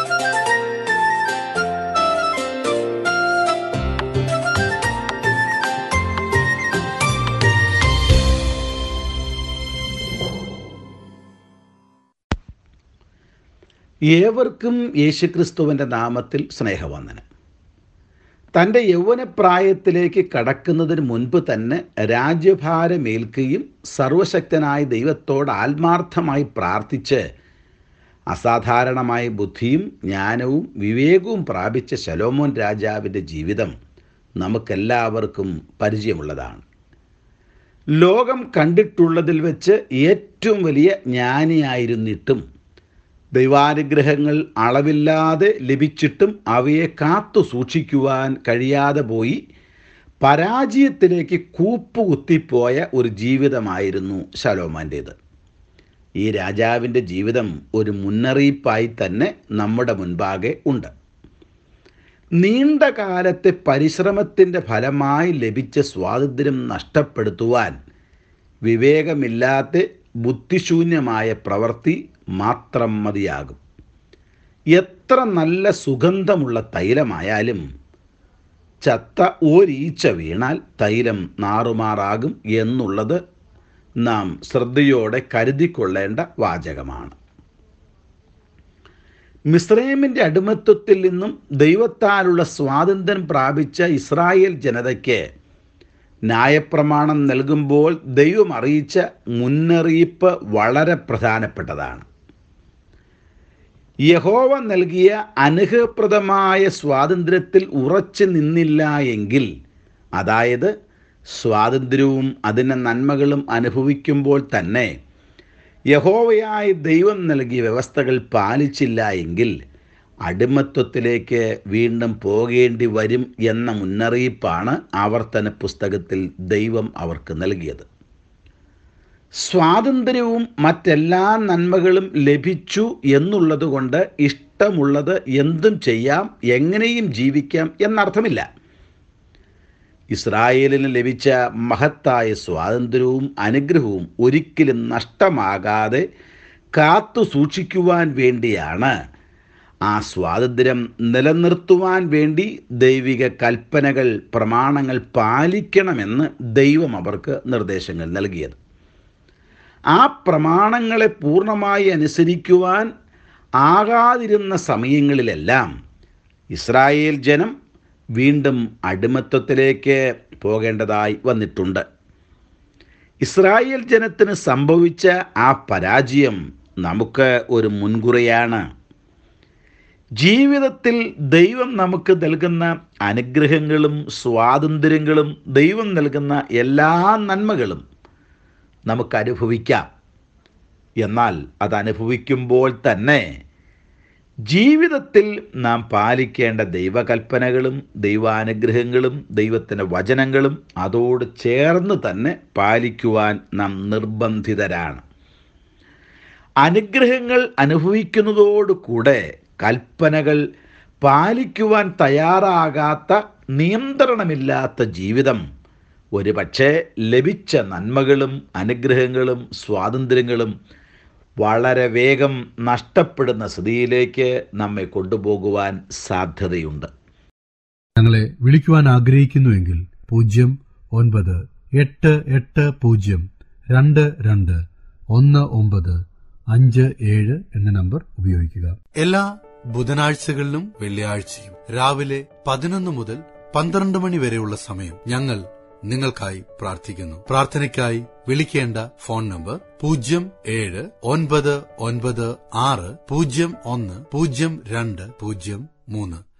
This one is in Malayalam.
ഏവർക്കും യേശുക്രിസ്തുവിൻ്റെ നാമത്തിൽ സ്നേഹവന്ദനം തൻ്റെ യൗവനപ്രായത്തിലേക്ക് കടക്കുന്നതിന് മുൻപ് തന്നെ രാജ്യഭാരമേൽക്കുകയും സർവശക്തനായ ദൈവത്തോട് ആത്മാർത്ഥമായി പ്രാർത്ഥിച്ച് അസാധാരണമായ ബുദ്ധിയും ജ്ഞാനവും വിവേകവും പ്രാപിച്ച ശലോമോൻ രാജാവിൻ്റെ ജീവിതം നമുക്കെല്ലാവർക്കും പരിചയമുള്ളതാണ് ലോകം കണ്ടിട്ടുള്ളതിൽ വെച്ച് ഏറ്റവും വലിയ ജ്ഞാനിയായിരുന്നിട്ടും ദൈവാനുഗ്രഹങ്ങൾ അളവില്ലാതെ ലഭിച്ചിട്ടും അവയെ കാത്തു സൂക്ഷിക്കുവാൻ കഴിയാതെ പോയി പരാജയത്തിലേക്ക് കൂപ്പുകുത്തിപ്പോയ ഒരു ജീവിതമായിരുന്നു ശലോമാൻ്റേത് ഈ രാജാവിൻ്റെ ജീവിതം ഒരു മുന്നറിയിപ്പായി തന്നെ നമ്മുടെ മുൻപാകെ ഉണ്ട് നീണ്ട കാലത്തെ പരിശ്രമത്തിൻ്റെ ഫലമായി ലഭിച്ച സ്വാതന്ത്ര്യം നഷ്ടപ്പെടുത്തുവാൻ വിവേകമില്ലാത്ത ബുദ്ധിശൂന്യമായ പ്രവൃത്തി മാത്രം മതിയാകും എത്ര നല്ല സുഗന്ധമുള്ള തൈലമായാലും ചത്ത ഒരീച്ച വീണാൽ തൈലം നാറുമാറാകും എന്നുള്ളത് നാം ശ്രദ്ധയോടെ കരുതിക്കൊള്ളേണ്ട വാചകമാണ് മിസ്രൈമിൻ്റെ അടിമത്വത്തിൽ നിന്നും ദൈവത്താലുള്ള സ്വാതന്ത്ര്യം പ്രാപിച്ച ഇസ്രായേൽ ജനതയ്ക്ക് ന്യായപ്രമാണം നൽകുമ്പോൾ ദൈവം അറിയിച്ച മുന്നറിയിപ്പ് വളരെ പ്രധാനപ്പെട്ടതാണ് യഹോവ നൽകിയ അനുഗ്രഹപ്രദമായ സ്വാതന്ത്ര്യത്തിൽ ഉറച്ചു നിന്നില്ല എങ്കിൽ അതായത് സ്വാതന്ത്ര്യവും അതിൻ്റെ നന്മകളും അനുഭവിക്കുമ്പോൾ തന്നെ യഹോവയായ ദൈവം നൽകിയ വ്യവസ്ഥകൾ പാലിച്ചില്ല എങ്കിൽ അടിമത്വത്തിലേക്ക് വീണ്ടും പോകേണ്ടി വരും എന്ന മുന്നറിയിപ്പാണ് ആവർത്തന പുസ്തകത്തിൽ ദൈവം അവർക്ക് നൽകിയത് സ്വാതന്ത്ര്യവും മറ്റെല്ലാ നന്മകളും ലഭിച്ചു എന്നുള്ളതുകൊണ്ട് ഇഷ്ടമുള്ളത് എന്തും ചെയ്യാം എങ്ങനെയും ജീവിക്കാം എന്നർത്ഥമില്ല ഇസ്രായേലിന് ലഭിച്ച മഹത്തായ സ്വാതന്ത്ര്യവും അനുഗ്രഹവും ഒരിക്കലും നഷ്ടമാകാതെ കാത്തു സൂക്ഷിക്കുവാൻ വേണ്ടിയാണ് ആ സ്വാതന്ത്ര്യം നിലനിർത്തുവാൻ വേണ്ടി ദൈവിക കൽപ്പനകൾ പ്രമാണങ്ങൾ പാലിക്കണമെന്ന് ദൈവം അവർക്ക് നിർദ്ദേശങ്ങൾ നൽകിയത് ആ പ്രമാണങ്ങളെ പൂർണ്ണമായി അനുസരിക്കുവാൻ ആകാതിരുന്ന സമയങ്ങളിലെല്ലാം ഇസ്രായേൽ ജനം വീണ്ടും അടിമത്വത്തിലേക്ക് പോകേണ്ടതായി വന്നിട്ടുണ്ട് ഇസ്രായേൽ ജനത്തിന് സംഭവിച്ച ആ പരാജയം നമുക്ക് ഒരു മുൻകുറയാണ് ജീവിതത്തിൽ ദൈവം നമുക്ക് നൽകുന്ന അനുഗ്രഹങ്ങളും സ്വാതന്ത്ര്യങ്ങളും ദൈവം നൽകുന്ന എല്ലാ നന്മകളും നമുക്ക് അനുഭവിക്കാം എന്നാൽ അത് അനുഭവിക്കുമ്പോൾ തന്നെ ജീവിതത്തിൽ നാം പാലിക്കേണ്ട ദൈവകൽപ്പനകളും ദൈവാനുഗ്രഹങ്ങളും ദൈവത്തിൻ്റെ വചനങ്ങളും അതോട് ചേർന്ന് തന്നെ പാലിക്കുവാൻ നാം നിർബന്ധിതരാണ് അനുഗ്രഹങ്ങൾ അനുഭവിക്കുന്നതോടുകൂടെ കൽപ്പനകൾ പാലിക്കുവാൻ തയ്യാറാകാത്ത നിയന്ത്രണമില്ലാത്ത ജീവിതം ഒരുപക്ഷെ ലഭിച്ച നന്മകളും അനുഗ്രഹങ്ങളും സ്വാതന്ത്ര്യങ്ങളും വളരെ വേഗം നഷ്ടപ്പെടുന്ന സ്ഥിതിയിലേക്ക് നമ്മെ കൊണ്ടുപോകുവാൻ സാധ്യതയുണ്ട് ഞങ്ങളെ വിളിക്കുവാൻ ആഗ്രഹിക്കുന്നുവെങ്കിൽ പൂജ്യം ഒൻപത് എട്ട് എട്ട് പൂജ്യം രണ്ട് രണ്ട് ഒന്ന് ഒമ്പത് അഞ്ച് ഏഴ് എന്ന നമ്പർ ഉപയോഗിക്കുക എല്ലാ ബുധനാഴ്ചകളിലും വെള്ളിയാഴ്ചയും രാവിലെ പതിനൊന്ന് മുതൽ പന്ത്രണ്ട് മണി വരെയുള്ള സമയം ഞങ്ങൾ നിങ്ങൾക്കായി പ്രാർത്ഥിക്കുന്നു പ്രാർത്ഥനയ്ക്കായി വിളിക്കേണ്ട ഫോൺ നമ്പർ പൂജ്യം ഏഴ് ഒൻപത് ഒൻപത് ആറ് പൂജ്യം ഒന്ന് പൂജ്യം രണ്ട് പൂജ്യം മൂന്ന്